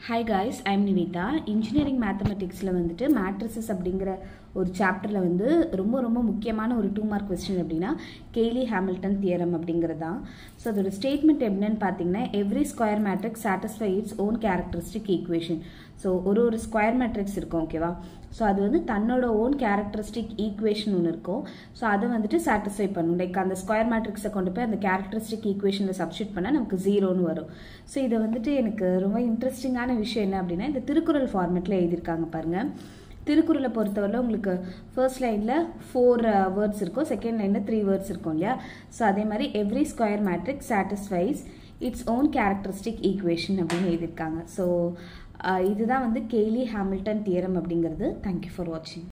hi guys I'm Nivitha engineering மேத்தமெட்டிக்ஸில் வந்துட்டு matrices அப்படிங்கிற ஒரு சாப்டரில் வந்து ரொம்ப ரொம்ப முக்கியமான ஒரு டூ மார்க் கொஸ்டின் அப்படின்னா கெய்லி ஹாமில்டன் தியரம் அப்படிங்கிறது தான் ஸோ அதோட ஸ்டேட்மெண்ட் எப்படின்னு பார்த்தீங்கன்னா every square matrix satisfy its own characteristic equation so ஒரு ஒரு ஸ்கொயர் மேட்ரிக்ஸ் இருக்கும் ஓகேவா ஸோ அது வந்து தன்னோட ஓன் கேரக்டரிஸ்டிக் ஈக்குவேஷன் ஒன்று இருக்கும் ஸோ அதை வந்துட்டு சாட்டிஸ்ஃபை பண்ணும் லைக் அந்த ஸ்கொயர் மேட்ரிக்ஸை கொண்டு போய் அந்த கேரக்டரிஸ்டிக் ஈக்குவேஷனில் சப்ஸ்டியூட் பண்ணால் நமக்கு ஜீரோன்னு வரும் ஸோ இதை வந்துட்டு எனக்கு ரொம்ப இன்ட்ரெஸ்டிங்கான விஷயம் என்ன அப்படின்னா இந்த திருக்குறள் ஃபார்மேட்டில் எழுதியிருக்காங்க பாருங்கள் திருக்குறளை பொறுத்தவரை உங்களுக்கு ஃபர்ஸ்ட் லைனில் ஃபோர் வேர்ட்ஸ் இருக்கும் செகண்ட் லைனில் த்ரீ வேர்ட்ஸ் இருக்கும் இல்லையா ஸோ அதே மாதிரி every square matrix satisfies its own characteristic equation அப்படின்னு எழுதியிருக்காங்க ஸோ இதுதான் வந்து கெய்லி ஹாமில்டன் தியரம் அப்படிங்கிறது தேங்க்யூ ஃபார் வாட்சிங்